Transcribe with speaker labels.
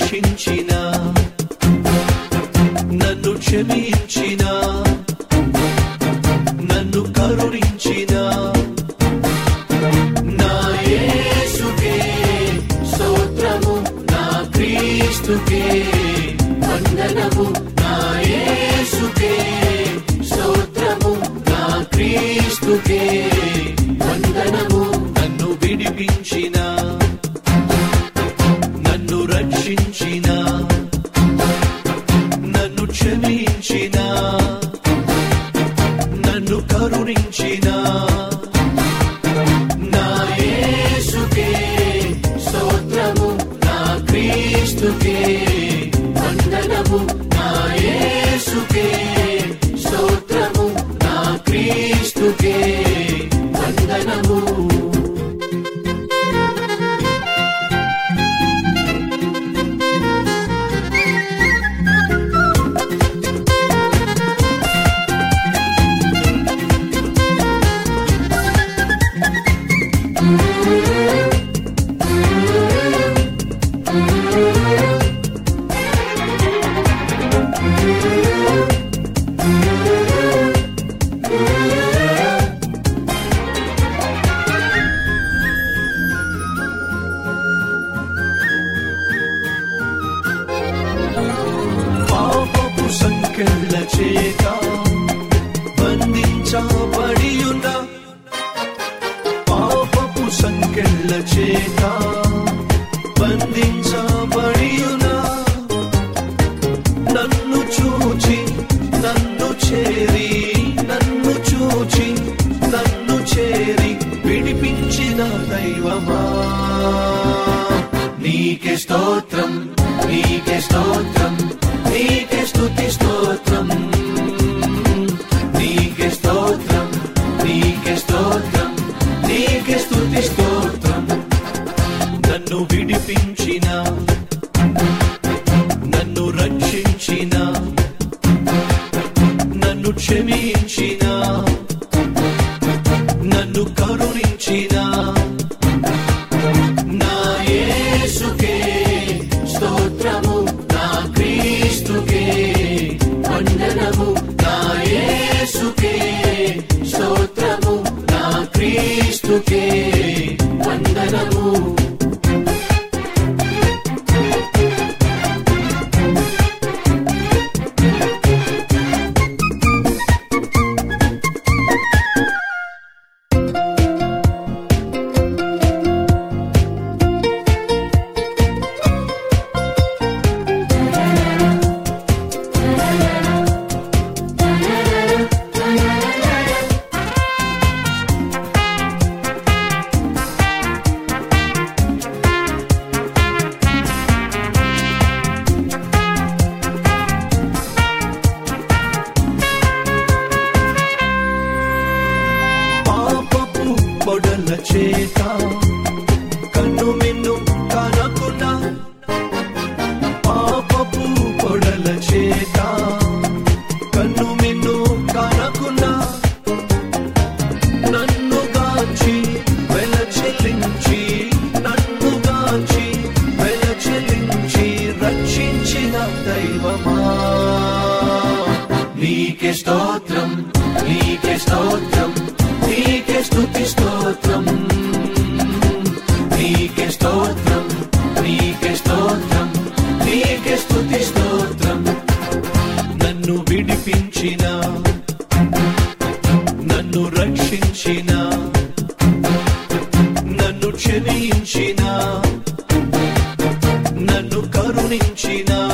Speaker 1: రక్షించిన నన్ను క్షమించిన నన్ను కరుణించిన నా యేసుకే స్తోత్రము నా క్రీస్తుకే వందనము నా యేసుకే స్తోత్రము నా క్రీస్తుకే వందనము నన్ను విడిపించిన నన్ను రక్షించిన నన్ను క్షమించిన నన్ను కరుణించిన నా యేసుకే స్తోత్రము నా క్రీస్తుకే వందనము నా యేసుకే స్తోత్రము నా క్రీస్తుకే వందనము పాపపు సంకెళ్ళ చేత బంధించబడి ఉన్న పాపపు సంకెళ్ళ చేత బంధించబడి ఉన్న నన్ను చూచి నన్ను చేరి నన్ను చూచి నన్ను చేరి విడిపించిన దైవమా నీకే స్తోత్రం నీకే స్తోత్రం నీకే స్తుతి స్తోత్రం నీకే స్తోత్రం నీకే స్తోత్రం నీకే స్తుతి స్తోత్రం నన్ను విడిపించిన నన్ను రక్షించిన నన్ను క్షమించిన నన్ను కరుణించిన నా యేసుకే స్తోత్రము నా క్రీస్తుకే వందనము నా యేసుకే స్తోత్రము నా క్రీస్తుకే వందనము పాపపు పొడల చేత కన్ను మిన్ను కనకున్నా పాపపు పొడల చేత కన్ను మిన్ను కనకున్నా నన్ను గాంచి వెల చెల్లించి నన్ను గాంచి వెల చెల్లించి రక్షించిన దైవమా నీకే స్తోత్రం నీకే స్తోత్రం నీకే స్తుతి స్తోత్రం నీకే స్తోత్రం నీకే స్తోత్రం నీకే స్తుతి స్తోత్రం నన్ను విడిపించిన నన్ను రక్షించిన నన్ను క్షమించిన నన్ను కరుణించిన